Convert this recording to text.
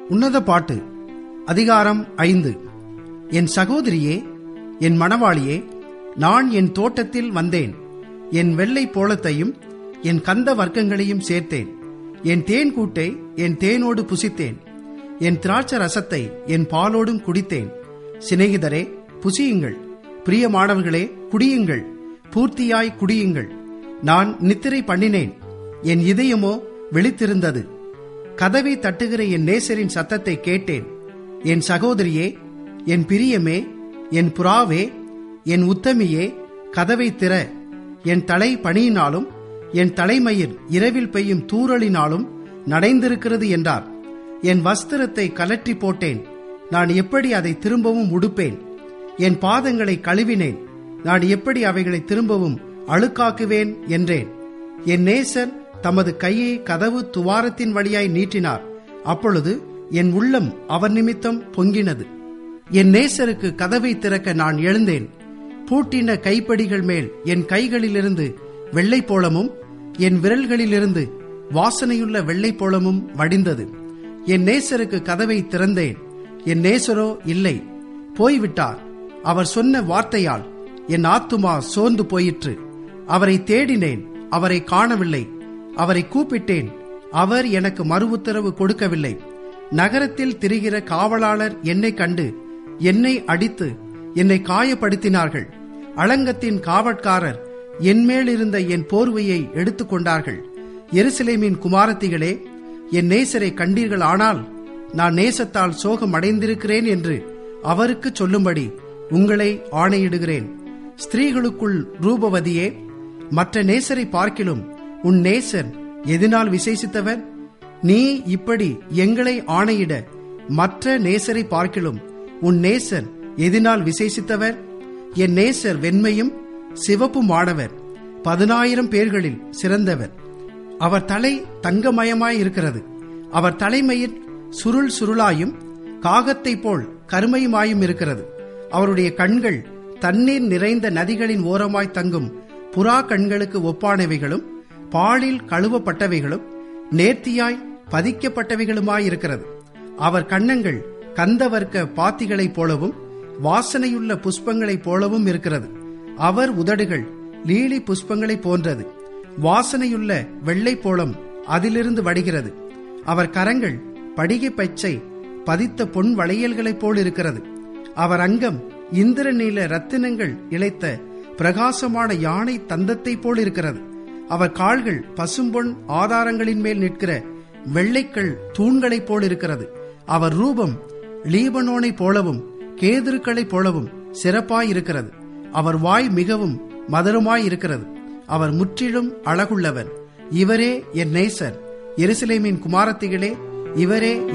உன்னத பாட்டு அதிகாரம் ஐந்து என் சகோதரியே என் மணவாளியே நான் என் தோட்டத்தில் வந்தேன் என் வெள்ளை போளத்தையும் என் கந்த வர்க்கங்களையும் சேர்த்தேன் என் தேன் கூட்டை என் தேனோடு புசித்தேன் என் திராட்ச ரசத்தை என் பாலோடும் குடித்தேன் சிநேகிதரே புசியுங்கள் பிரியமானவர்களே குடியுங்கள் பூர்த்தியாய் குடியுங்கள் நான் நித்திரை பண்ணினேன் என் இதயமோ விழித்திருந்தது கதவை தட்டுகிற என் நேசரின் சத்தத்தை கேட்டேன் என் சகோதரியே என் பிரியமே என் புறாவே என் உத்தமியே கதவை திற என் தலை பணியினாலும் என் தலைமயிர் இரவில் பெய்யும் தூறலினாலும் நடைந்திருக்கிறது என்றார் என் வஸ்திரத்தை கலற்றி போட்டேன் நான் எப்படி அதை திரும்பவும் உடுப்பேன் என் பாதங்களை கழுவினேன் நான் எப்படி அவைகளை திரும்பவும் அழுக்காக்குவேன் என்றேன் என் நேசர் தமது கையை கதவு துவாரத்தின் வழியாய் நீட்டினார் அப்பொழுது என் உள்ளம் அவர் நிமித்தம் பொங்கினது என் நேசருக்கு கதவை திறக்க நான் எழுந்தேன் பூட்டின கைப்படிகள் மேல் என் கைகளிலிருந்து வெள்ளை போளமும் என் விரல்களிலிருந்து வாசனையுள்ள வெள்ளை போளமும் வடிந்தது என் நேசருக்கு கதவை திறந்தேன் என் நேசரோ இல்லை போய்விட்டார் அவர் சொன்ன வார்த்தையால் என் ஆத்துமா சோர்ந்து போயிற்று அவரை தேடினேன் அவரை காணவில்லை அவரை கூப்பிட்டேன் அவர் எனக்கு மறு உத்தரவு கொடுக்கவில்லை நகரத்தில் திரிகிற காவலாளர் என்னை கண்டு என்னை அடித்து என்னை காயப்படுத்தினார்கள் அளங்கத்தின் காவற்காரர் என்மேல் இருந்த என் போர்வையை எடுத்துக்கொண்டார்கள் எருசலேமின் குமாரத்திகளே என் நேசரை கண்டீர்கள் ஆனால் நான் நேசத்தால் சோகம் அடைந்திருக்கிறேன் என்று அவருக்கு சொல்லும்படி உங்களை ஆணையிடுகிறேன் ஸ்திரீகளுக்குள் ரூபவதியே மற்ற நேசரை பார்க்கிலும் உன் நேசர் எதனால் விசேஷித்தவர் நீ இப்படி எங்களை ஆணையிட மற்ற நேசரை பார்க்கிலும் உன் நேசர் எதனால் விசேஷித்தவர் என் நேசர் வெண்மையும் சிவப்புமானவர் பதினாயிரம் பேர்களில் சிறந்தவர் அவர் தலை தங்கமயமாய் இருக்கிறது அவர் தலைமையில் சுருள் சுருளாயும் காகத்தை போல் கருமையுமாயும் இருக்கிறது அவருடைய கண்கள் தண்ணீர் நிறைந்த நதிகளின் ஓரமாய் தங்கும் புறா கண்களுக்கு ஒப்பானவைகளும் பாலில் கழுவப்பட்டவைகளும் நேர்த்தியாய் பதிக்கப்பட்டவைகளுமாயிருக்கிறது அவர் கண்ணங்கள் கந்தவர்க்க பாத்திகளைப் போலவும் வாசனையுள்ள புஷ்பங்களைப் போலவும் இருக்கிறது அவர் உதடுகள் லீலி புஷ்பங்களைப் போன்றது வாசனையுள்ள வெள்ளை போலம் அதிலிருந்து வடிகிறது அவர் கரங்கள் படிகை பச்சை பதித்த பொன் வளையல்களைப் போல் இருக்கிறது அவர் அங்கம் இந்திர நீல ரத்தினங்கள் இழைத்த பிரகாசமான யானை தந்தத்தைப் போல் இருக்கிறது அவர் கால்கள் பசும்பொன் ஆதாரங்களின் மேல் நிற்கிற வெள்ளைக்கள் தூண்களைப் போல் இருக்கிறது அவர் ரூபம் லீபனோனை போலவும் கேதுருக்களைப் போலவும் சிறப்பாயிருக்கிறது அவர் வாய் மிகவும் மதுரமாயிருக்கிறது அவர் முற்றிலும் அழகுள்ளவர் இவரே என் நேசர் எருசலேமின் குமாரத்திகளே இவரே